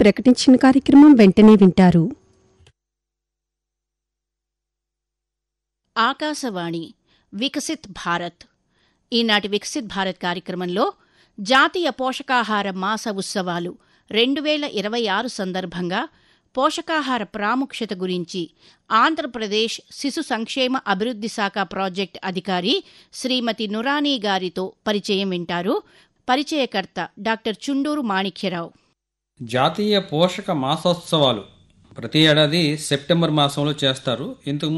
ప్రకటించిన కార్యక్రమం వెంటనే వింటారు ఆకాశవాణి వికసిత్ భారత్ ఈనాటి వికసిత్ భారత్ కార్యక్రమంలో జాతీయ పోషకాహార మాస ఉత్సవాలు రెండు వేల ఇరవై ఆరు సందర్భంగా పోషకాహార ప్రాముఖ్యత గురించి ఆంధ్రప్రదేశ్ శిశు సంక్షేమ అభివృద్ధి శాఖ ప్రాజెక్ట్ అధికారి శ్రీమతి నురానీ గారితో పరిచయం వింటారు పరిచయకర్త డాక్టర్ చుండూరు మాణిక్యరావు జాతీయ పోషక మాసోత్సవాలు ప్రతి ఏడాది సెప్టెంబర్ మాసంలో చేస్తారు ఇంతకు